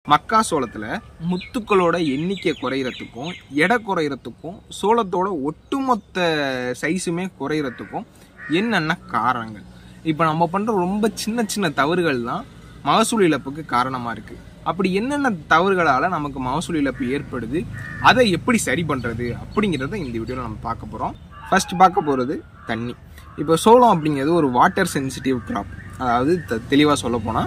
மக்காசோளத்துல முத்துக்களோட எண்ணிக்கை குறையறதுக்கும் எடை குறையறதுக்கும் சோளத்தோட ஒட்டுமொத்த சைஸுமே குறையறதுக்கும் என்னென்ன காரணங்கள் இப்போ நம்ம பண்ற ரொம்ப சின்ன சின்ன தவறுகள் தான் மகசூல் இழப்புக்கு காரணமா இருக்கு அப்படி என்னென்ன தவறுகளால நமக்கு மகசூல் இழப்பு ஏற்படுது அதை எப்படி சரி பண்றது அப்படிங்கிறத இந்த வீடியோவில் நம்ம பார்க்க போறோம் ஃபர்ஸ்ட் பார்க்க போறது தண்ணி இப்போ சோளம் அப்படிங்கிறது ஒரு வாட்டர் சென்சிட்டிவ் கிராப் அதாவது த- தெளிவா சொல்ல போனா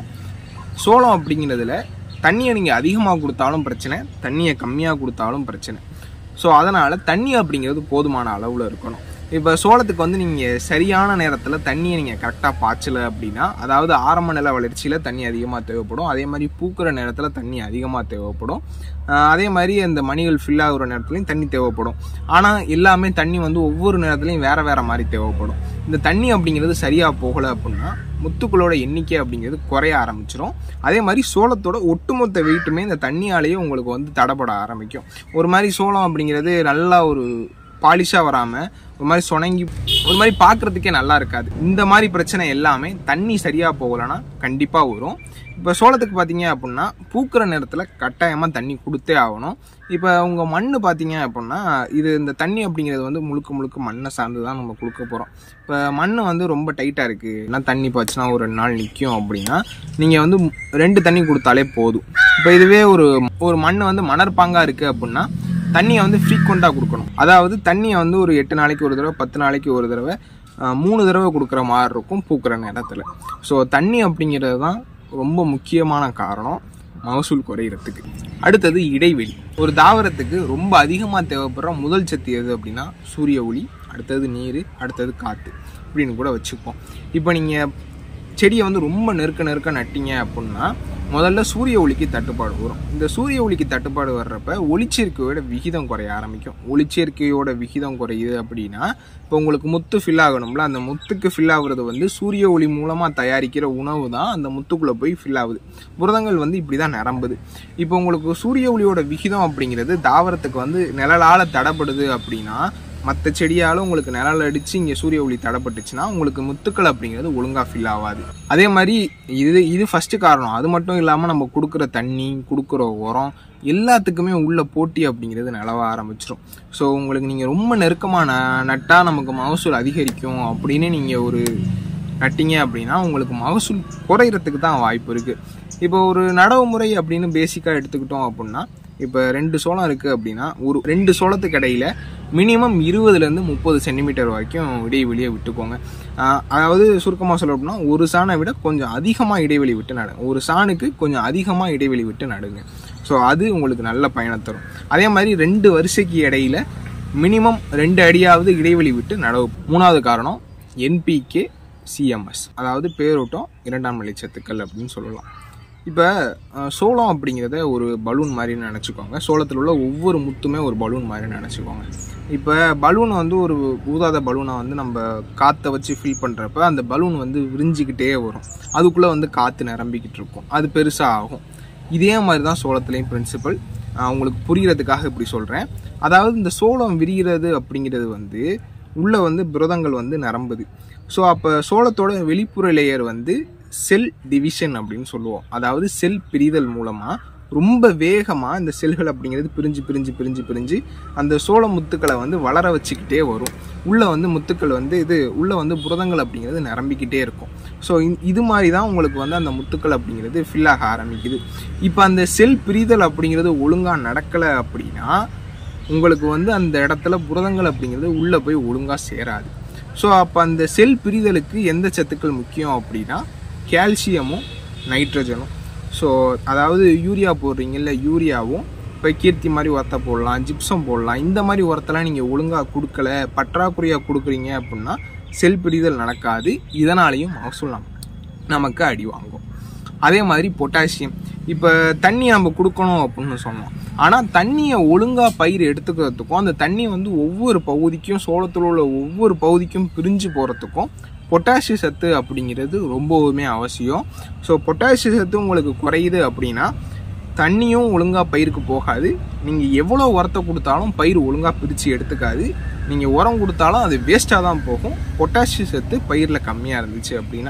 சோளம் அப்படிங்கிறதுல தண்ணியை நீங்கள் அதிகமாக கொடுத்தாலும் பிரச்சனை தண்ணியை கம்மியாக கொடுத்தாலும் பிரச்சனை ஸோ அதனால் தண்ணி அப்படிங்கிறது போதுமான அளவில் இருக்கணும் இப்போ சோளத்துக்கு வந்து நீங்கள் சரியான நேரத்தில் தண்ணியை நீங்கள் கரெக்டாக பாய்ச்சல அப்படின்னா அதாவது ஆரம்ப நில வளர்ச்சியில் தண்ணி அதிகமாக தேவைப்படும் அதே மாதிரி பூக்கிற நேரத்தில் தண்ணி அதிகமாக தேவைப்படும் ஆஹ் அதே மாதிரி அந்த மணிகள் ஃபில் ஆகுற நேரத்துலையும் தண்ணி தேவைப்படும் ஆனால் எல்லாமே தண்ணி வந்து ஒவ்வொரு நேரத்துலையும் வேற வேற மாதிரி தேவைப்படும் இந்த தண்ணி அப்படிங்கிறது சரியாக போகலை அப்படின்னா முத்துக்களோட எண்ணிக்கை அப்படிங்கிறது குறைய ஆரம்பிச்சிரும் அதே மாதிரி சோளத்தோட ஒட்டுமொத்த வெயிட்டுமே இந்த தண்ணியாலேயே உங்களுக்கு வந்து தடைப்பட ஆரம்பிக்கும் ஒரு மாதிரி சோளம் அப்படிங்கிறது நல்லா ஒரு பாலிஷாக வராமல் ஒரு மாதிரி சொனங்கி ஒரு மாதிரி பார்க்கறதுக்கே நல்லா இருக்காது இந்த மாதிரி பிரச்சனை எல்லாமே தண்ணி சரியாக போகலைன்னா கண்டிப்பாக வரும் இப்போ சோளத்துக்கு பார்த்தீங்க அப்படின்னா பூக்கிற நேரத்தில் கட்டாயமாக தண்ணி கொடுத்தே ஆகணும் இப்போ உங்கள் மண் பார்த்தீங்க அப்படின்னா இது இந்த தண்ணி அப்படிங்கிறது வந்து முழுக்க முழுக்க மண்ணை சார்ந்து தான் நம்ம கொடுக்க போகிறோம் இப்போ மண் வந்து ரொம்ப டைட்டாக இருக்குது நான் தண்ணி பாய்ச்சினா ஒரு ரெண்டு நாள் நிற்கும் அப்படின்னா நீங்கள் வந்து ரெண்டு தண்ணி கொடுத்தாலே போதும் இப்போ இதுவே ஒரு ஒரு மண் வந்து மணற்பாங்காக இருக்குது அப்படின்னா தண்ணியை வந்து ஃப்ரீக்வெண்ட்டாக கொடுக்கணும் அதாவது தண்ணியை வந்து ஒரு எட்டு நாளைக்கு ஒரு தடவை பத்து நாளைக்கு ஒரு தடவை ஆஹ், மூணு தடவை கொடுக்குற மாதிரி இருக்கும் பூக்கிற நேரத்தில் ஸோ தண்ணி அப்படிங்கிறது தான் ரொம்ப முக்கியமான காரணம் மகசூல் குறையிறதுக்கு அடுத்தது இடைவெளி ஒரு தாவரத்துக்கு ரொம்ப அதிகமாக தேவைப்படுற முதல் சத்து எது அப்படின்னா சூரிய ஒளி அடுத்தது நீர் அடுத்தது காற்று இப்படின்னு கூட வச்சுப்போம் இப்போ நீங்கள் செடியை வந்து ரொம்ப நெருக்க நெருக்க நட்டீங்க அப்படின்னா முதல்ல சூரிய ஒளிக்கு தட்டுப்பாடு வரும் இந்த சூரிய ஒளிக்கு தட்டுப்பாடு வர்றப்ப ஒளிச்சேர்க்கையோட விகிதம் குறைய ஆரம்பிக்கும் ஒளிச்சேர்க்கையோட விகிதம் குறையுது அப்படின்னா இப்போ உங்களுக்கு முத்து ஃபில் ஆகணும்ல அந்த முத்துக்கு ஃபில் ஆகுறது வந்து சூரிய ஒளி மூலமாக தயாரிக்கிற உணவு தான் அந்த முத்துக்குள்ளே போய் ஃபில் ஆகுது புரதங்கள் வந்து இப்படி தான் நிரம்புது இப்போ உங்களுக்கு சூரிய ஒளியோட விகிதம் அப்படிங்கிறது தாவரத்துக்கு வந்து நிழலால் தடைப்படுது அப்படின்னா மற்ற செடியால் உங்களுக்கு நிழல் அடித்து இங்கே சூரிய ஒளி தடைப்பட்டுச்சுன்னா உங்களுக்கு முத்துக்கள் அப்படிங்கிறது ஒழுங்காக ஃபில் ஆகாது அதே மாதிரி இது இது ஃபஸ்ட்டு காரணம் அது மட்டும் இல்லாமல் நம்ம கொடுக்குற தண்ணி கொடுக்குற உரம் எல்லாத்துக்குமே உள்ள போட்டி அப்படிங்கிறது நிலவ ஆரம்பிச்சிடும் ஸோ உங்களுக்கு நீங்கள் ரொம்ப நெருக்கமாக ந நட்டால் நமக்கு மகசூல் அதிகரிக்கும் அப்படின்னு நீங்கள் ஒரு நட்டிங்க அப்படின்னா உங்களுக்கு மகசூல் குறையிறதுக்கு தான் வாய்ப்பு இருக்குது இப்போ ஒரு நடவு முறை அப்படின்னு பேசிக்காக எடுத்துக்கிட்டோம் அப்படின்னா இப்போ ரெண்டு சோளம் இருக்குது அப்படின்னா ஒரு ரெண்டு சோளத்துக்கு இடையில மினிமம் இருபதுலேருந்து முப்பது சென்டிமீட்டர் வரைக்கும் இடைவெளியை விட்டுக்கோங்க ஆஹ் அதாவது சுருக்கமாக சொல்ல அப்படின்னா ஒரு சாணை விட கொஞ்சம் அதிகமாக இடைவெளி விட்டு நடுங்க ஒரு சாணுக்கு கொஞ்சம் அதிகமாக இடைவெளி விட்டு நடுங்க ஸோ அது உங்களுக்கு நல்ல பயனை தரும் அதே மாதிரி ரெண்டு வரிசைக்கு இடையில மினிமம் ரெண்டு அடியாவது இடைவெளி விட்டு நடவு மூணாவது காரணம் என்பிகே சிஎம்எஸ் அதாவது பேரோட்டம் இரண்டாம் நிலைச்சத்துக்கள் அப்படின்னு சொல்லலாம் இப்போ சோளம் அப்படிங்கிறத ஒரு பலூன் மாதிரி நினச்சிக்கோங்க சோளத்தில் உள்ள ஒவ்வொரு முத்துமே ஒரு பலூன் மாதிரி நினச்சிக்கோங்க இப்போ பலூன் வந்து ஒரு ஊதாத பலூனை வந்து நம்ம காற்றை வச்சு ஃபில் பண்ணுறப்ப அந்த பலூன் வந்து விரிஞ்சிக்கிட்டே வரும் அதுக்குள்ளே வந்து காற்று நிரம்பிக்கிட்டு இருக்கும் அது பெருசாக ஆகும் இதே மாதிரி தான் சோளத்துலேயும் பிரின்சிபல் உங்களுக்கு புரியறதுக்காக இப்படி சொல்கிறேன் அதாவது இந்த சோளம் விரிகிறது அப்படிங்கிறது வந்து உள்ளே வந்து புரதங்கள் வந்து நிரம்புது ஸோ அப்போ சோளத்தோட வெளிப்புற லேயர் வந்து செல் டிவிஷன் அப்படின்னு சொல்லுவோம் அதாவது செல் பிரிதல் மூலமாக ரொம்ப வேகமாக இந்த செல்கள் அப்படிங்கிறது பிரிஞ்சு பிரிஞ்சு பிரிஞ்சு பிரிஞ்சு அந்த சோள முத்துக்களை வந்து வளர வச்சுக்கிட்டே வரும் உள்ளே வந்து முத்துக்கள் வந்து இது உள்ளே வந்து புரதங்கள் அப்படிங்கிறது நிரம்பிக்கிட்டே இருக்கும் ஸோ இது மாதிரி தான் உங்களுக்கு வந்து அந்த முத்துக்கள் அப்படிங்கிறது ஃபில் ஆக ஆரம்பிக்குது இப்போ அந்த செல் பிரிதல் அப்படிங்கிறது ஒழுங்காக நடக்கலை அப்படின்னா உங்களுக்கு வந்து அந்த இடத்துல புரதங்கள் அப்படிங்கிறது உள்ளே போய் ஒழுங்காக சேராது ஸோ அப்போ அந்த செல் பிரிதலுக்கு எந்த சத்துக்கள் முக்கியம் அப்படின்னா கால்சியமும் நைட்ரஜனும் ஸோ அதாவது யூரியா போடுறீங்கல்ல யூரியாவும் இப்போ கீர்த்தி மாதிரி உரத்தை போடலாம் ஜிப்சம் போடலாம் இந்த மாதிரி உரத்தெல்லாம் நீங்கள் ஒழுங்காக கொடுக்கல பற்றாக்குறையாக கொடுக்குறீங்க அப்படின்னா செல் பிரிதல் நடக்காது இதனாலையும் மகசூல் நம்- நமக்கு அடி வாங்கும் அதே மாதிரி பொட்டாசியம் இப்போ தண்ணி நம்ம கொடுக்கணும் அப்படின்னு சொன்னோம் ஆனால் தண்ணியை ஒழுங்காக பயிர் எடுத்துக்கிறதுக்கும் அந்த தண்ணி வந்து ஒவ்வொரு பகுதிக்கும் சோளத்தில் உள்ள ஒவ்வொரு பகுதிக்கும் பிரிஞ்சு போகிறதுக்கும் பொட்டாசிய சத்து அப்படிங்கிறது ரொம்பவுமே அவசியம் ஸோ பொட்டாசிய சத்து உங்களுக்கு குறையுது அப்படின்னா தண்ணியும் ஒழுங்காக பயிருக்கு போகாது நீங்கள் எவ்வளோ உரத்தை கொடுத்தாலும் பயிர் ஒழுங்காக பிரித்து எடுத்துக்காது நீங்கள் உரம் கொடுத்தாலும் அது வேஸ்ட்டாக தான் போகும் பொட்டாசியம் சத்து பயிரில் கம்மியாக இருந்துச்சு அப்படின்னா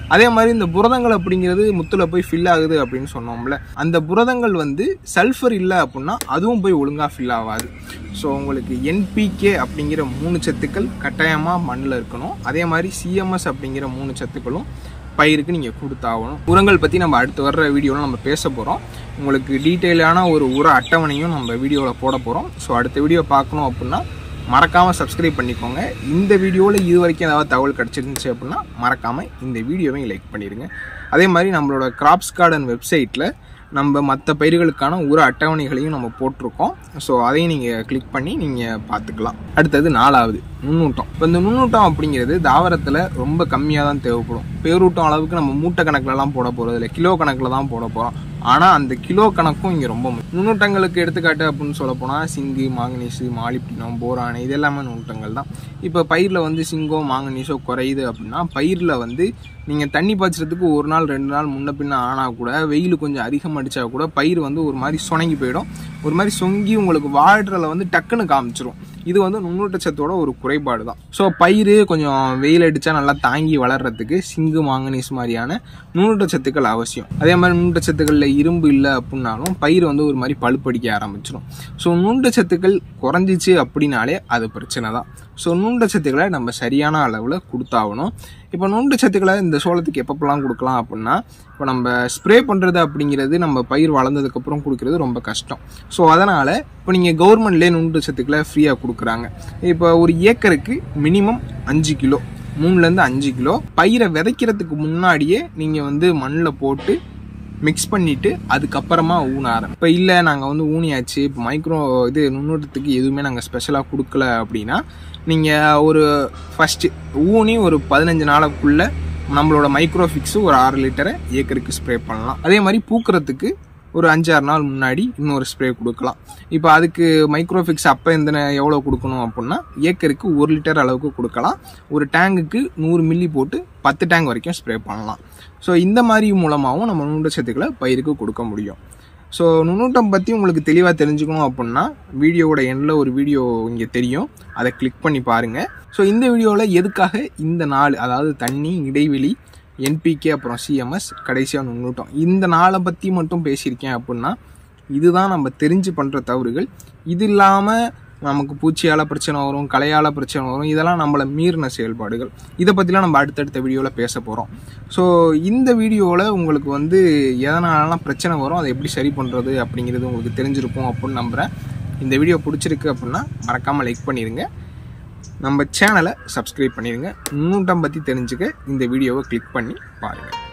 அதே மாதிரி இந்த புரதங்கள் அப்படிங்கிறது முத்துல போய் ஃபில் ஆகுது அப்படின்னு சொன்னோம்ல அந்த புரதங்கள் வந்து சல்ஃபர் இல்லை அப்படின்னா அதுவும் போய் ஒழுங்காக ஃபில் ஆகாது ஸோ உங்களுக்கு என்பிகே அப்படிங்கிற மூணு சத்துக்கள் கட்டாயமாக மண்ணில் இருக்கணும் அதே மாதிரி சிஎம்எஸ் அப்படிங்கிற மூணு சத்துக்களும் பயிருக்கு நீங்கள் கொடுத்தாகணும் உரங்கள் பற்றி நம்ம அடுத்து வர்ற வீடியோவில் நம்ம பேச போகிறோம் உங்களுக்கு டீட்டெயிலான ஒரு உர அட்டவணையும் நம்ம வீடியோவில் போட போகிறோம் ஸோ அடுத்த வீடியோ பார்க்கணும் அப்படின்னா மறக்காமல் சப்ஸ்கிரைப் பண்ணிக்கோங்க இந்த வீடியோவில் இது வரைக்கும் ஏதாவது தகவல் கிடச்சிருந்துச்சு அப்படின்னா மறக்காமல் இந்த வீடியோவையும் லைக் பண்ணிடுங்க அதே மாதிரி நம்மளோட கிராப்ஸ் கார்டன் வெப்சைட்டில் நம்ம மற்ற பயிர்களுக்கான உர அட்டவணைகளையும் நம்ம போட்டிருக்கோம் ஸோ அதையும் நீங்கள் கிளிக் பண்ணி நீங்கள் பார்த்துக்கலாம் அடுத்தது நாலாவது நுண்ணூட்டம் இப்போ இந்த நுண்ணூட்டம் அப்படிங்கிறது தாவரத்தில் ரொம்ப கம்மியாக தான் தேவைப்படும் பேரூட்டம் அளவுக்கு நம்ம மூட்டை கணக்கிலலாம் போட போகிறது இல்லை கிலோ கணக்கில் தான் போட போகிறோம் ஆனால் அந்த கிலோ கணக்கும் இங்கே ரொம்ப முக்கியம். நுண்ணூட்டங்களுக்கு எடுத்துக்காட்டு அப்படின்னு சொல்ல போனால் சிங்கு மாங்கனீஸு மாலிப்டினம் போரானு இது எல்லாமே நுண்ணூட்டங்கள் தான் இப்போ பயிரில் வந்து சிங்கோ மாங்கனீஸோ குறையுது அப்படின்னா பயிரில் வந்து நீங்கள் தண்ணி பாய்ச்சறதுக்கு ஒரு நாள் ரெண்டு நாள் முன்ன பின்ன ஆனால் கூட வெயில் கொஞ்சம் அதிகம் அடித்தா கூட பயிர் வந்து ஒரு மாதிரி சுணங்கி போயிடும் ஒரு மாதிரி சொங்கி உங்களுக்கு வாழ்றல வந்து டக்குன்னு காமிச்சிரும் இது வந்து நுண்ணூட்டச்சத்தோட ஒரு குறைபாடு தான் ஸோ பயிர் கொஞ்சம் வெயில் அடித்தா நல்லா தாங்கி வளர்றதுக்கு சிங்கு மாங்கனீஸ் மாதிரியான நுண்ணூட்டச்சத்துக்கள் அவசியம் அதே மாதிரி நுண்ணூட்டச்சத்துக்களில் இரும்பு இல்லை அப்படின்னாலும் பயிர் வந்து ஒரு மாதிரி பழுப்படிக்க ஆரம்பிச்சிடும் ஸோ நுண்ணூட்டச்சத்துக்கள் குறைஞ்சிச்சு அப்படின்னாலே அது பிரச்சனை தான் ஸோ நுண்ணூட்டச்சத்துக்களை நம்ம சரியான அளவில் கொடுத்தாகணும் இப்போ நுண்ணூட்டச்சத்துக்களை இந்த சோளத்துக்கு எப்பப்பெல்லாம் கொடுக்கலாம் அப்படின்னா இப்போ நம்ம ஸ்ப்ரே பண்ணுறது அப்படிங்கிறது நம்ம பயிர் வளர்ந்ததுக்கப்புறம் கொடுக்கறது ரொம்ப கஷ்டம் ஸோ அதனால் இப்போ நீங்கள் கவர்மெண்ட்லேயே நுண்ணூட்டச்சத்துக்களை ஃப்ரீயாக கொடுக்குறாங்க இப்போ ஒரு ஏக்கருக்கு மினிமம் அஞ்சு கிலோ மூணுலேருந்து அஞ்சு கிலோ பயிரை விதைக்கிறதுக்கு முன்னாடியே நீங்கள் வந்து மண்ணில் போட்டு மிக்ஸ் பண்ணிட்டு அதுக்கப்புறமா ஊன ஆரம்பி இப்போ இல்லை நாங்கள் வந்து ஊனியாச்சு இப்போ மைக்ரோ இது நுண்ணூட்டத்துக்கு எதுவுமே நாங்கள் ஸ்பெஷலாக கொடுக்கல அப்படின்னா நீங்கள் ஒரு ஃபஸ்ட்டு ஊனி ஒரு பதினஞ்சு நாளுக்குள்ளே நம்மளோட மைக்ரோஃபிக்ஸு ஒரு ஆறு லிட்டரை ஏக்கருக்கு ஸ்ப்ரே பண்ணலாம் அதே மாதிரி பூக்கிறதுக்கு ஒரு அஞ்சாறு நாள் முன்னாடி இன்னொரு ஸ்ப்ரே கொடுக்கலாம் இப்போ அதுக்கு மைக்ரோஃபிக்ஸ் அப்போ எந்த எவ்வளோ கொடுக்கணும் அப்படின்னா ஏக்கருக்கு ஒரு லிட்டர் அளவுக்கு கொடுக்கலாம் ஒரு டேங்குக்கு நூறு மில்லி போட்டு பத்து டேங்க் வரைக்கும் ஸ்ப்ரே பண்ணலாம் ஸோ இந்த மாதிரி மூலமாகவும் நம்ம நுண்ணூட்டச்சத்துக்களை பயிருக்கு கொடுக்க முடியும் ஸோ நுண்ணூட்டம் பற்றி உங்களுக்கு தெளிவாக தெரிஞ்சுக்கணும் அப்படின்னா வீடியோவோட எண்டில் ஒரு வீடியோ இங்கே தெரியும் அதை கிளிக் பண்ணி பாருங்கள் ஸோ இந்த வீடியோவில் எதுக்காக இந்த நாள் அதாவது தண்ணி இடைவெளி என்பிகே அப்புறம் சிஎம்எஸ் கடைசியாக நுண்ணூட்டம் இந்த நாளை பற்றி மட்டும் பேசியிருக்கேன் அப்படின்னா இதுதான் நம்ம தெரிஞ்சு பண்ணுற தவறுகள் இது இல்லாமல் நமக்கு பூச்சியால் பிரச்சனை வரும் கலையால் பிரச்சனை வரும் இதெல்லாம் நம்மளை மீறின செயல்பாடுகள் இதை பற்றிலாம் நம்ம அடுத்தடுத்த வீடியோவில் பேச போகிறோம் ஸோ இந்த வீடியோவில் உங்களுக்கு வந்து எதனாலலாம் பிரச்சனை வரும் அதை எப்படி சரி பண்ணுறது அப்படிங்கிறது உங்களுக்கு தெரிஞ்சிருக்கும் அப்படின்னு நம்புகிறேன் இந்த வீடியோ பிடிச்சிருக்கு அப்படின்னா மறக்காமல் லைக் பண்ணிடுங்க நம்ம சேனலை சப்ஸ்கிரைப் பண்ணிடுங்க நுண்ணூட்டம் பற்றி தெரிஞ்சுக்க இந்த வீடியோவை கிளிக் பண்ணி பாருங்கள்